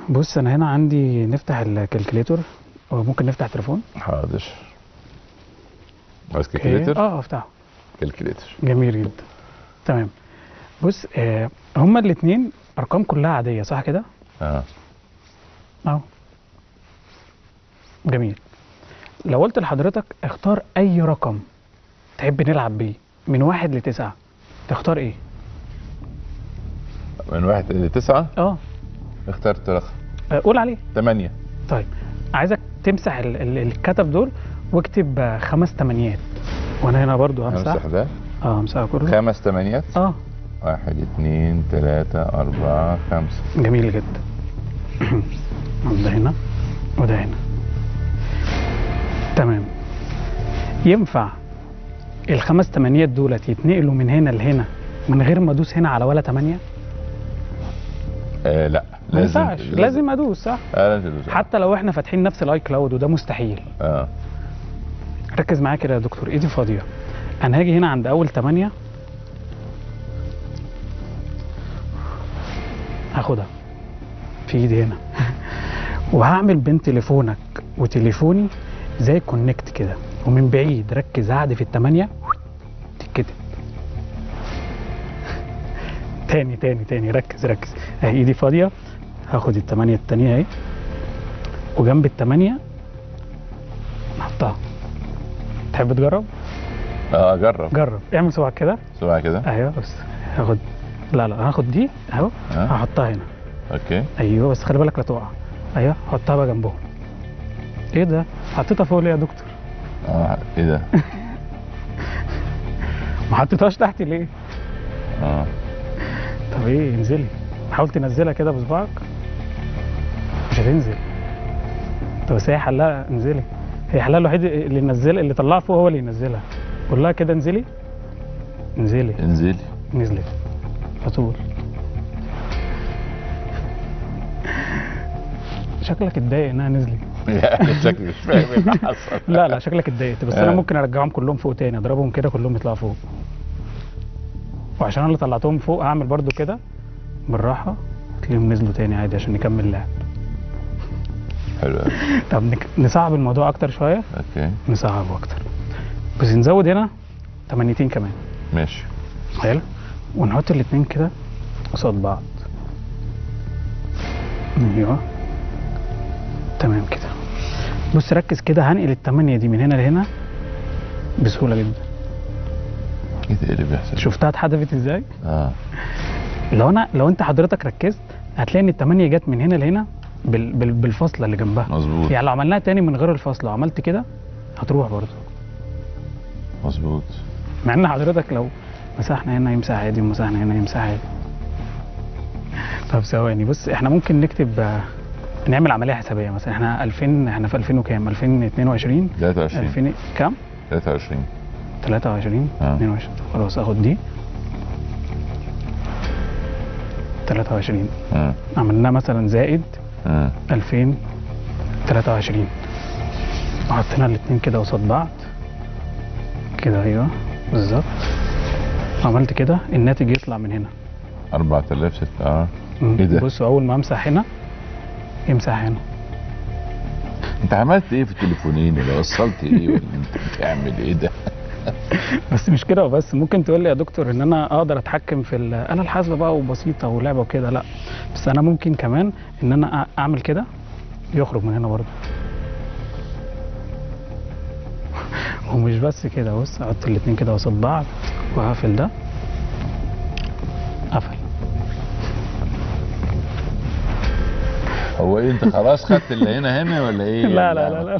بص انا هنا عندي نفتح الكالكليتور وممكن نفتح تليفون حاضر عايز اوكي كالكوليتر اه افتحه كالكوليتر جميل جدا تمام بص آه هما الاثنين ارقام كلها عاديه صح كده اه اهو جميل لو قلت لحضرتك اختار اي رقم تحب نلعب بيه من واحد لتسعة تختار ايه من واحد لتسعة اه اخترت رقم آه، قول عليه ثمانية طيب عايزك تمسح ال- ال- الكتب دول واكتب آه، خمس تمانيات وانا هنا برضو همسح امسح ده اه همسحها كله خمس ثمانيات اه واحد اثنين ثلاثة أربعة خمسة جميل جدا ده هنا وده هنا تمام ينفع الخمس تمانيات دولت يتنقلوا من هنا لهنا من غير ما ادوس هنا على ولا تمانية آه لا ما ينفعش لازم ادوس صح آه لازم تدوس. حتى لو احنا فاتحين نفس الاي كلاود وده مستحيل اه ركز معايا كده يا دكتور ايدي فاضيه انا هاجي هنا عند اول تمانية هاخدها في ايدي هنا وهعمل بين تليفونك وتليفوني زي كونكت كده ومن بعيد ركز هعدي في التمانية تتكتب تاني تاني تاني ركز ركز اهي ايدي فاضيه هاخد التمانية التانية اهي وجنب التمانية نحطها تحب تجرب؟ اه جرب جرب اعمل صباعك كده سرعة كده ايوه بس هاخد لا لا هاخد دي اهو اه هحطها هنا اوكي ايوه بس خلي بالك لا تقع ايوه حطها بقى جنبهم ايه ده حطيتها فوق ليه يا دكتور اه ايه ده ما حطيتهاش تحت ليه اه طب ايه انزلي حاول تنزلها كده بصباعك مش هتنزل طب بس هي حلها انزلي هي حلها الوحيد اللي ينزل اللي طلعها فوق هو اللي ينزلها قول لها كده انزلي انزلي انزلي نزلت على طول شكلك اتضايق انها نزلت يعني شكلي مش فاهم ايه اللي حصل لا لا شكلك اتضايقت بس انا آه. ممكن ارجعهم كلهم فوق تاني اضربهم كده كلهم يطلعوا فوق وعشان انا اللي طلعتهم فوق هعمل برضو كده بالراحه تلاقيهم نزلوا تاني عادي عشان نكمل لعب حلو أوي. طب نك- نصعب الموضوع اكتر شويه اوكي نصعبه اكتر بس نزود هنا تمانيتين كمان ماشي حلو ونحط الاتنين كده قصاد بعض ايوه تمام كده بص ركز كده هنقل التمانية دي من هنا لهنا بسهولة جدا ايه ده إيه اللي بيحصل شفتها اتحدفت ازاي؟ اه لو انا لو انت حضرتك ركزت هتلاقي ان التمانية جت من هنا لهنا بال بال بالفاصلة اللي جنبها مظبوط يعني لو عملناها تاني من غير الفاصلة وعملت كده هتروح برضه مظبوط مع ان حضرتك لو مسحنا هنا يمسح عادي ومسحنا هنا يمسح عادي طب ثواني بص احنا ممكن نكتب آه، نعمل عمليه حسابيه مثلا احنا 2000 احنا في 2000 وكام 2022 23 2000 كام 23 23 آه. 22 خلاص اخد دي 23 اه عملناه مثلا زائد اه 2023 وحطينا الاثنين كده قصاد بعض كده ايوه بالظبط عملت كده الناتج يطلع من هنا 4000 ست اه مم. إيه ده؟ بص اول ما امسح هنا يمسح هنا انت عملت ايه في التليفونين ولا وصلت ايه ولا انت بتعمل ايه ده بس مش كده وبس ممكن تقول لي يا دكتور ان انا اقدر اتحكم في الاله الحاسبه بقى وبسيطه ولعبه وكده لا بس انا ممكن كمان ان انا أ- اعمل كده يخرج من هنا برضه ومش بس كده بص احط الاتنين كده قصاد بعض وهقفل ده قفل هو ايه انت خلاص خدت اللي هنا هنا ولا ايه لا لا لا لا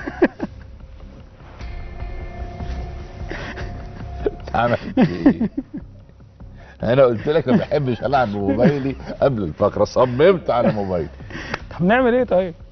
عملت ايه انا قلت لك ما بحبش العب بموبايلي قبل الفقره صممت على موبايلي طب نعمل ايه طيب